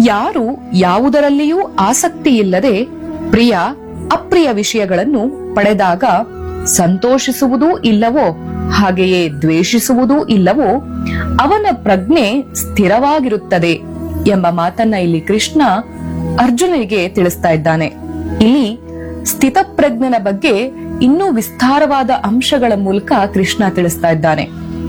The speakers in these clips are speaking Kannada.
ಯಾರು ಯಾವುದರಲ್ಲಿಯೂ ಆಸಕ್ತಿ ಇಲ್ಲದೆ ಪ್ರಿಯ ಅಪ್ರಿಯ ವಿಷಯಗಳನ್ನು ಪಡೆದಾಗ ಸಂತೋಷಿಸುವುದೂ ಇಲ್ಲವೋ ಹಾಗೆಯೇ ದ್ವೇಷಿಸುವುದೂ ಇಲ್ಲವೋ ಅವನ ಪ್ರಜ್ಞೆ ಸ್ಥಿರವಾಗಿರುತ್ತದೆ ಎಂಬ ಮಾತನ್ನ ಇಲ್ಲಿ ಕೃಷ್ಣ ಅರ್ಜುನನಿಗೆ ತಿಳಿಸ್ತಾ ಇದ್ದಾನೆ ಇಲ್ಲಿ ಸ್ಥಿತಪ್ರಜ್ಞನ ಬಗ್ಗೆ ಇನ್ನೂ ವಿಸ್ತಾರವಾದ ಅಂಶಗಳ ಮೂಲಕ ಕೃಷ್ಣ ತಿಳಿಸ್ತಾ ಇದ್ದಾನೆ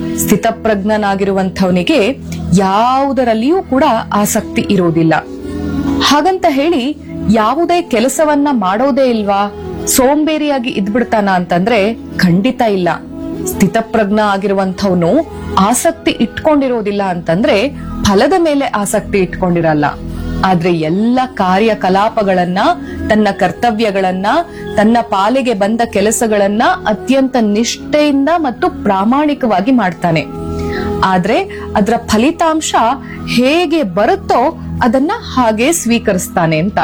ಸ್ಥಿತಪ್ರಜ್ಞನಾಗಿರುವಂಥವನಿಗೆ ಯಾವುದರಲ್ಲಿಯೂ ಕೂಡ ಆಸಕ್ತಿ ಇರೋದಿಲ್ಲ ಹಾಗಂತ ಹೇಳಿ ಯಾವುದೇ ಕೆಲಸವನ್ನ ಮಾಡೋದೇ ಇಲ್ವಾ ಸೋಂಬೇರಿಯಾಗಿ ಇದ್ಬಿಡ್ತಾನ ಅಂತಂದ್ರೆ ಖಂಡಿತ ಇಲ್ಲ ಸ್ಥಿತಪ್ರಜ್ಞ ಆಗಿರುವಂಥವನು ಆಸಕ್ತಿ ಇಟ್ಕೊಂಡಿರೋದಿಲ್ಲ ಅಂತಂದ್ರೆ ಫಲದ ಮೇಲೆ ಆಸಕ್ತಿ ಇಟ್ಕೊಂಡಿರಲ್ಲ ಆದ್ರೆ ಎಲ್ಲ ಕಾರ್ಯಕಲಾಪಗಳನ್ನ ತನ್ನ ಕರ್ತವ್ಯಗಳನ್ನ ತನ್ನ ಪಾಲಿಗೆ ಬಂದ ಕೆಲಸಗಳನ್ನ ಅತ್ಯಂತ ನಿಷ್ಠೆಯಿಂದ ಮತ್ತು ಪ್ರಾಮಾಣಿಕವಾಗಿ ಮಾಡ್ತಾನೆ ಆದ್ರೆ ಅದರ ಫಲಿತಾಂಶ ಹೇಗೆ ಬರುತ್ತೋ ಅದನ್ನ ಹಾಗೆ ಸ್ವೀಕರಿಸ್ತಾನೆ ಅಂತ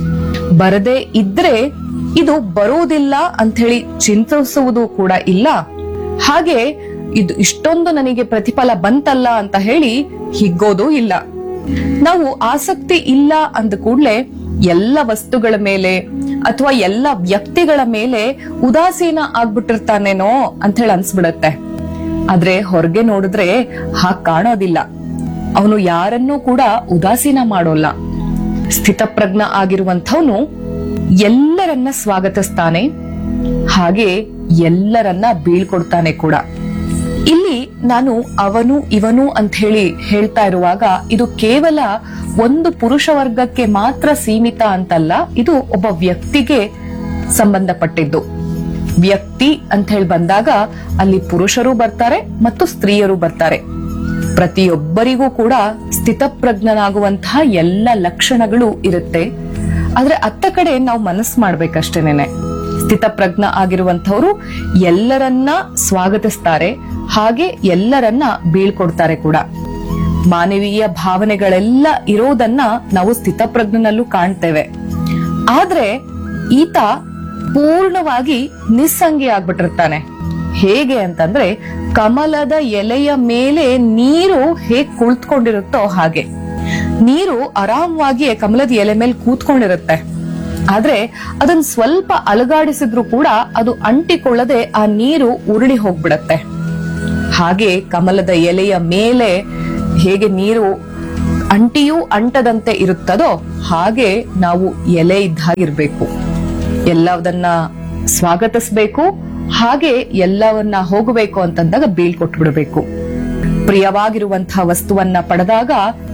ಬರದೇ ಇದ್ರೆ ಇದು ಬರುವುದಿಲ್ಲ ಅಂತ ಹೇಳಿ ಚಿಂತಿಸುವುದು ಕೂಡ ಇಲ್ಲ ಹಾಗೆ ಇದು ಇಷ್ಟೊಂದು ನನಗೆ ಪ್ರತಿಫಲ ಬಂತಲ್ಲ ಅಂತ ಹೇಳಿ ಹಿಗ್ಗೋದು ಇಲ್ಲ ನಾವು ಆಸಕ್ತಿ ಇಲ್ಲ ಅಂದ ಕೂಡ್ಲೆ ಎಲ್ಲ ವಸ್ತುಗಳ ಮೇಲೆ ಅಥವಾ ಎಲ್ಲ ವ್ಯಕ್ತಿಗಳ ಮೇಲೆ ಉದಾಸೀನ ಆಗ್ಬಿಟ್ಟಿರ್ತಾನೇನೋ ಅಂತ ಹೇಳಿ ಅನ್ಸ್ಬಿಡತ್ತೆ ಆದ್ರೆ ಹೊರಗೆ ನೋಡಿದ್ರೆ ಹಾಗ್ ಕಾಣೋದಿಲ್ಲ ಅವನು ಯಾರನ್ನೂ ಕೂಡ ಉದಾಸೀನ ಮಾಡೋಲ್ಲ ಸ್ಥಿತಪ್ರಜ್ಞ ಆಗಿರುವಂಥವನು ಎಲ್ಲರನ್ನ ಸ್ವಾಗತಿಸ್ತಾನೆ ಹಾಗೆ ಎಲ್ಲರನ್ನ ಬೀಳ್ಕೊಡ್ತಾನೆ ಕೂಡ ಇಲ್ಲಿ ನಾನು ಅವನು ಇವನು ಅಂತ ಹೇಳಿ ಹೇಳ್ತಾ ಇರುವಾಗ ಇದು ಕೇವಲ ಒಂದು ಪುರುಷ ವರ್ಗಕ್ಕೆ ಮಾತ್ರ ಸೀಮಿತ ಅಂತಲ್ಲ ಇದು ಒಬ್ಬ ವ್ಯಕ್ತಿಗೆ ಸಂಬಂಧಪಟ್ಟಿದ್ದು ವ್ಯಕ್ತಿ ಅಂತ ಹೇಳಿ ಬಂದಾಗ ಅಲ್ಲಿ ಪುರುಷರು ಬರ್ತಾರೆ ಮತ್ತು ಸ್ತ್ರೀಯರು ಬರ್ತಾರೆ ಪ್ರತಿಯೊಬ್ಬರಿಗೂ ಕೂಡ ಸ್ಥಿತಪ್ರಜ್ಞನಾಗುವಂತಹ ಎಲ್ಲ ಲಕ್ಷಣಗಳು ಇರುತ್ತೆ ಆದ್ರೆ ಅತ್ತ ಕಡೆ ನಾವು ಮನಸ್ಸು ಮಾಡ್ಬೇಕಷ್ಟೇನೆ ಸ್ಥಿತಪ್ರಜ್ಞ ಆಗಿರುವಂತವರು ಎಲ್ಲರನ್ನ ಸ್ವಾಗತಿಸ್ತಾರೆ ಹಾಗೆ ಎಲ್ಲರನ್ನ ಬೀಳ್ಕೊಡ್ತಾರೆ ಕೂಡ ಮಾನವೀಯ ಭಾವನೆಗಳೆಲ್ಲ ಇರೋದನ್ನ ನಾವು ಸ್ಥಿತಪ್ರಜ್ಞನಲ್ಲೂ ಕಾಣ್ತೇವೆ ಆದ್ರೆ ಈತ ಪೂರ್ಣವಾಗಿ ನಿಸ್ಸಂಗಿ ಆಗ್ಬಿಟ್ಟಿರ್ತಾನೆ ಹೇಗೆ ಅಂತಂದ್ರೆ ಕಮಲದ ಎಲೆಯ ಮೇಲೆ ನೀರು ಹೇಗ್ ಕುಳಿತುಕೊಂಡಿರುತ್ತೋ ಹಾಗೆ ನೀರು ಆರಾಮವಾಗಿ ಕಮಲದ ಎಲೆ ಮೇಲೆ ಕೂತ್ಕೊಂಡಿರುತ್ತೆ ಆದ್ರೆ ಅದನ್ನ ಸ್ವಲ್ಪ ಅಲುಗಾಡಿಸಿದ್ರು ಕೂಡ ಅದು ಅಂಟಿಕೊಳ್ಳದೆ ಆ ನೀರು ಉರುಳಿ ಹೋಗ್ಬಿಡತ್ತೆ ಹಾಗೆ ಕಮಲದ ಎಲೆಯ ಮೇಲೆ ಹೇಗೆ ನೀರು ಅಂಟಿಯೂ ಅಂಟದಂತೆ ಇರುತ್ತದೋ ಹಾಗೆ ನಾವು ಎಲೆ ಇದ್ದ ಹಾಗಿರ್ಬೇಕು ಎಲ್ಲವನ್ನ ಸ್ವಾಗತಿಸ್ಬೇಕು ಹಾಗೆ ಎಲ್ಲವನ್ನ ಹೋಗಬೇಕು ಅಂತಂದಾಗ ಬೀಳ್ಕೊಟ್ಬಿಡ್ಬೇಕು ಪ್ರಿಯವಾಗಿರುವಂತಹ ವಸ್ತುವನ್ನ ಪಡೆದಾಗ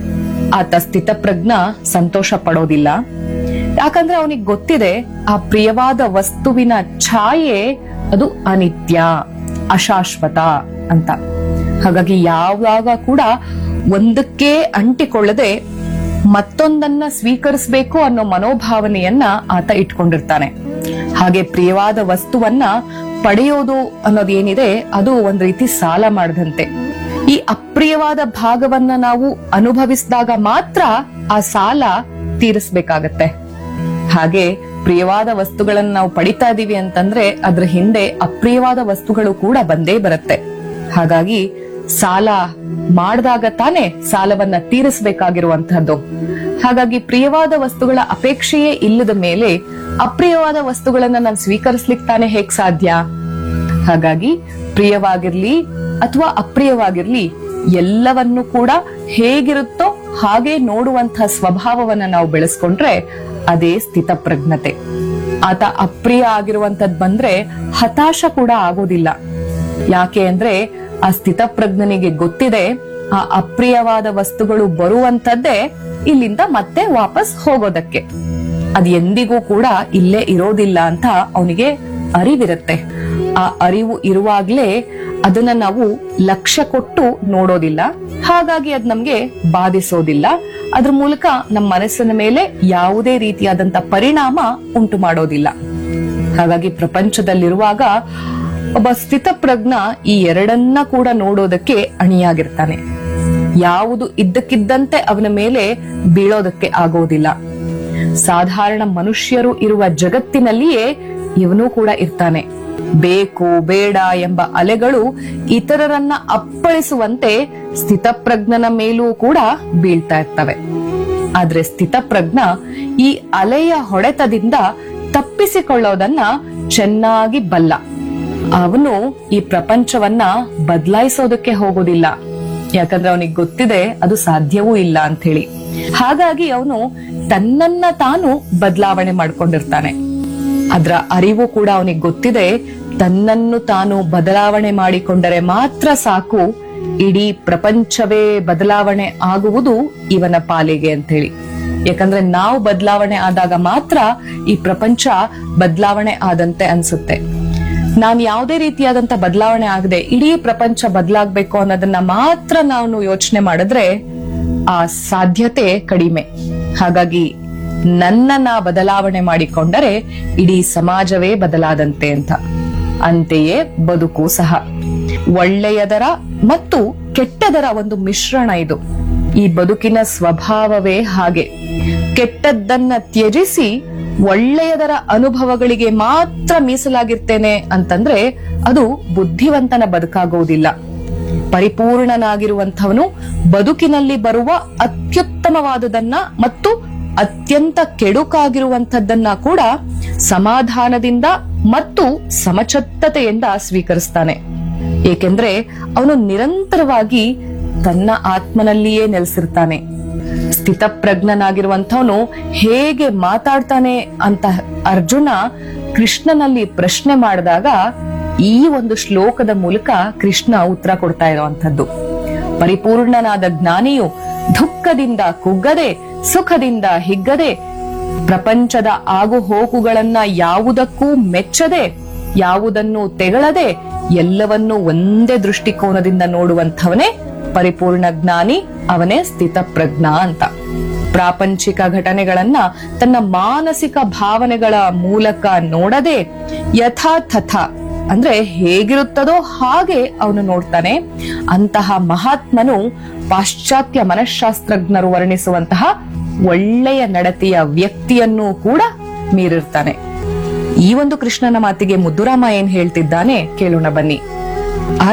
ಆತ ಸ್ಥಿತಪ್ರಜ್ಞ ಸಂತೋಷ ಪಡೋದಿಲ್ಲ ಯಾಕಂದ್ರೆ ಅವನಿಗೆ ಗೊತ್ತಿದೆ ಆ ಪ್ರಿಯವಾದ ವಸ್ತುವಿನ ಛಾಯೆ ಅದು ಅನಿತ್ಯ ಅಶಾಶ್ವತ ಅಂತ ಹಾಗಾಗಿ ಯಾವಾಗ ಕೂಡ ಒಂದಕ್ಕೆ ಅಂಟಿಕೊಳ್ಳದೆ ಮತ್ತೊಂದನ್ನ ಸ್ವೀಕರಿಸಬೇಕು ಅನ್ನೋ ಮನೋಭಾವನೆಯನ್ನ ಆತ ಇಟ್ಕೊಂಡಿರ್ತಾನೆ ಹಾಗೆ ಪ್ರಿಯವಾದ ವಸ್ತುವನ್ನ ಪಡೆಯೋದು ಅನ್ನೋದೇನಿದೆ ಅದು ಒಂದ್ ರೀತಿ ಸಾಲ ಮಾಡದಂತೆ ಈ ಅಪ್ರಿಯವಾದ ಭಾಗವನ್ನ ನಾವು ಅನುಭವಿಸಿದಾಗ ಮಾತ್ರ ಆ ಸಾಲ ತೀರಿಸ್ಬೇಕಾಗತ್ತೆ ಹಾಗೆ ಪ್ರಿಯವಾದ ವಸ್ತುಗಳನ್ನ ನಾವು ಪಡಿತಾ ಇದೀವಿ ಅಂತಂದ್ರೆ ಅದ್ರ ಹಿಂದೆ ಅಪ್ರಿಯವಾದ ವಸ್ತುಗಳು ಕೂಡ ಬಂದೇ ಬರುತ್ತೆ ಹಾಗಾಗಿ ಸಾಲ ಮಾಡಿದಾಗ ತಾನೇ ಸಾಲವನ್ನ ತೀರಿಸಬೇಕಾಗಿರುವಂತಹದ್ದು ಹಾಗಾಗಿ ಪ್ರಿಯವಾದ ವಸ್ತುಗಳ ಅಪೇಕ್ಷೆಯೇ ಇಲ್ಲದ ಮೇಲೆ ಅಪ್ರಿಯವಾದ ವಸ್ತುಗಳನ್ನ ನಾನು ಸ್ವೀಕರಿಸ್ಲಿಕ್ಕೆ ತಾನೇ ಹೇಗ್ ಸಾಧ್ಯ ಹಾಗಾಗಿ ಪ್ರಿಯವಾಗಿರ್ಲಿ ಅಥವಾ ಅಪ್ರಿಯವಾಗಿರ್ಲಿ ಎಲ್ಲವನ್ನು ಕೂಡ ಹೇಗಿರುತ್ತೋ ಹಾಗೆ ನೋಡುವಂತಹ ಸ್ವಭಾವವನ್ನ ನಾವು ಬೆಳೆಸ್ಕೊಂಡ್ರೆ ಅದೇ ಸ್ಥಿತಪ್ರಜ್ಞತೆ ಆತ ಅಪ್ರಿಯ ಆಗಿರುವಂತದ್ ಬಂದ್ರೆ ಹತಾಶ ಕೂಡ ಆಗೋದಿಲ್ಲ ಯಾಕೆ ಅಂದ್ರೆ ಆ ಸ್ಥಿತಪ್ರಜ್ಞನಿಗೆ ಗೊತ್ತಿದೆ ಆ ಅಪ್ರಿಯವಾದ ವಸ್ತುಗಳು ಬರುವಂತದ್ದೇ ಇಲ್ಲಿಂದ ಮತ್ತೆ ವಾಪಸ್ ಹೋಗೋದಕ್ಕೆ ಅದ್ ಎಂದಿಗೂ ಕೂಡ ಇಲ್ಲೇ ಇರೋದಿಲ್ಲ ಅಂತ ಅವನಿಗೆ ಅರಿವಿರುತ್ತೆ ಆ ಅರಿವು ಇರುವಾಗ್ಲೇ ಅದನ್ನ ನಾವು ಲಕ್ಷ್ಯ ಕೊಟ್ಟು ನೋಡೋದಿಲ್ಲ ಹಾಗಾಗಿ ಅದ್ ನಮ್ಗೆ ಬಾಧಿಸೋದಿಲ್ಲ ಅದ್ರ ಮೂಲಕ ನಮ್ಮ ಮನಸ್ಸಿನ ಮೇಲೆ ಯಾವುದೇ ರೀತಿಯಾದಂತ ಪರಿಣಾಮ ಉಂಟು ಮಾಡೋದಿಲ್ಲ ಹಾಗಾಗಿ ಪ್ರಪಂಚದಲ್ಲಿರುವಾಗ ಒಬ್ಬ ಸ್ಥಿತಪ್ರಜ್ಞ ಈ ಎರಡನ್ನ ಕೂಡ ನೋಡೋದಕ್ಕೆ ಅಣಿಯಾಗಿರ್ತಾನೆ ಯಾವುದು ಇದ್ದಕ್ಕಿದ್ದಂತೆ ಅವನ ಮೇಲೆ ಬೀಳೋದಕ್ಕೆ ಆಗೋದಿಲ್ಲ ಸಾಧಾರಣ ಮನುಷ್ಯರು ಇರುವ ಜಗತ್ತಿನಲ್ಲಿಯೇ ಇವನು ಕೂಡ ಇರ್ತಾನೆ ಬೇಕು ಬೇಡ ಎಂಬ ಅಲೆಗಳು ಇತರರನ್ನ ಅಪ್ಪಳಿಸುವಂತೆ ಸ್ಥಿತಪ್ರಜ್ಞನ ಮೇಲೂ ಕೂಡ ಬೀಳ್ತಾ ಇರ್ತವೆ ಆದ್ರೆ ಸ್ಥಿತಪ್ರಜ್ಞ ಈ ಅಲೆಯ ಹೊಡೆತದಿಂದ ತಪ್ಪಿಸಿಕೊಳ್ಳೋದನ್ನ ಚೆನ್ನಾಗಿ ಬಲ್ಲ ಅವನು ಈ ಪ್ರಪಂಚವನ್ನ ಬದಲಾಯಿಸೋದಕ್ಕೆ ಹೋಗೋದಿಲ್ಲ ಯಾಕಂದ್ರೆ ಅವನಿಗೆ ಗೊತ್ತಿದೆ ಅದು ಸಾಧ್ಯವೂ ಇಲ್ಲ ಅಂತ ಹೇಳಿ ಹಾಗಾಗಿ ಅವನು ತನ್ನನ್ನ ತಾನು ಬದಲಾವಣೆ ಮಾಡ್ಕೊಂಡಿರ್ತಾನೆ ಅದರ ಅರಿವು ಕೂಡ ಅವನಿಗೆ ಗೊತ್ತಿದೆ ತನ್ನನ್ನು ತಾನು ಬದಲಾವಣೆ ಮಾಡಿಕೊಂಡರೆ ಮಾತ್ರ ಸಾಕು ಇಡೀ ಪ್ರಪಂಚವೇ ಬದಲಾವಣೆ ಆಗುವುದು ಇವನ ಪಾಲಿಗೆ ಅಂತ ಹೇಳಿ ಯಾಕಂದ್ರೆ ನಾವು ಬದಲಾವಣೆ ಆದಾಗ ಮಾತ್ರ ಈ ಪ್ರಪಂಚ ಬದಲಾವಣೆ ಆದಂತೆ ಅನ್ಸುತ್ತೆ ನಾನ್ ಯಾವುದೇ ರೀತಿಯಾದಂತ ಬದಲಾವಣೆ ಆಗದೆ ಇಡೀ ಪ್ರಪಂಚ ಬದಲಾಗ್ಬೇಕು ಅನ್ನೋದನ್ನ ಮಾತ್ರ ನಾವು ಯೋಚನೆ ಮಾಡಿದ್ರೆ ಆ ಸಾಧ್ಯತೆ ಕಡಿಮೆ ಹಾಗಾಗಿ ನನ್ನನ್ನ ಬದಲಾವಣೆ ಮಾಡಿಕೊಂಡರೆ ಇಡೀ ಸಮಾಜವೇ ಬದಲಾದಂತೆ ಅಂತ ಅಂತೆಯೇ ಬದುಕು ಸಹ ಒಳ್ಳೆಯದರ ಮತ್ತು ಕೆಟ್ಟದರ ಒಂದು ಮಿಶ್ರಣ ಇದು ಈ ಬದುಕಿನ ಸ್ವಭಾವವೇ ಹಾಗೆ ಕೆಟ್ಟದ್ದನ್ನ ತ್ಯಜಿಸಿ ಒಳ್ಳೆಯದರ ಅನುಭವಗಳಿಗೆ ಮಾತ್ರ ಮೀಸಲಾಗಿರ್ತೇನೆ ಅಂತಂದ್ರೆ ಅದು ಬುದ್ಧಿವಂತನ ಬದುಕಾಗುವುದಿಲ್ಲ ಪರಿಪೂರ್ಣನಾಗಿರುವಂಥವನು ಬದುಕಿನಲ್ಲಿ ಬರುವ ಅತ್ಯುತ್ತಮವಾದುದನ್ನ ಮತ್ತು ಅತ್ಯಂತ ಕೆಡುಕಾಗಿರುವಂಥದ್ದನ್ನ ಕೂಡ ಸಮಾಧಾನದಿಂದ ಮತ್ತು ಸಮಚತ್ತತೆಯಿಂದ ಸ್ವೀಕರಿಸ್ತಾನೆ ಏಕೆಂದ್ರೆ ಅವನು ನಿರಂತರವಾಗಿ ತನ್ನ ಆತ್ಮನಲ್ಲಿಯೇ ನೆಲೆಸಿರ್ತಾನೆ ಸ್ಥಿತಪ್ರಜ್ಞನಾಗಿರುವಂಥವನು ಹೇಗೆ ಮಾತಾಡ್ತಾನೆ ಅಂತ ಅರ್ಜುನ ಕೃಷ್ಣನಲ್ಲಿ ಪ್ರಶ್ನೆ ಮಾಡಿದಾಗ ಈ ಒಂದು ಶ್ಲೋಕದ ಮೂಲಕ ಕೃಷ್ಣ ಉತ್ತರ ಕೊಡ್ತಾ ಇರುವಂತದ್ದು ಪರಿಪೂರ್ಣನಾದ ಜ್ಞಾನಿಯು ದುಃಖದಿಂದ ಕುಗ್ಗದೆ ಸುಖದಿಂದ ಹಿಗ್ಗದೆ ಪ್ರಪಂಚದ ಆಗು ಹೋಗುಗಳನ್ನ ಯಾವುದಕ್ಕೂ ಮೆಚ್ಚದೆ ಯಾವುದನ್ನು ತೆಗಳದೆ ಎಲ್ಲವನ್ನೂ ಒಂದೇ ದೃಷ್ಟಿಕೋನದಿಂದ ನೋಡುವಂಥವನೇ ಪರಿಪೂರ್ಣ ಜ್ಞಾನಿ ಅವನೇ ಸ್ಥಿತಪ್ರಜ್ಞ ಅಂತ ಪ್ರಾಪಂಚಿಕ ಘಟನೆಗಳನ್ನ ತನ್ನ ಮಾನಸಿಕ ಭಾವನೆಗಳ ಮೂಲಕ ನೋಡದೆ ಯಥಾ ತಥಾ ಅಂದ್ರೆ ಹೇಗಿರುತ್ತದೋ ಹಾಗೆ ಅವನು ನೋಡ್ತಾನೆ ಅಂತಹ ಮಹಾತ್ಮನು ಪಾಶ್ಚಾತ್ಯ ಮನಃಶಾಸ್ತ್ರಜ್ಞರು ವರ್ಣಿಸುವಂತಹ ಒಳ್ಳೆಯ ನಡತೆಯ ವ್ಯಕ್ತಿಯನ್ನು ಕೂಡ ಮೀರಿರ್ತಾನೆ ಈ ಒಂದು ಕೃಷ್ಣನ ಮಾತಿಗೆ ಮುದ್ದುರಾಮ ಏನ್ ಹೇಳ್ತಿದ್ದಾನೆ ಕೇಳೋಣ ಬನ್ನಿ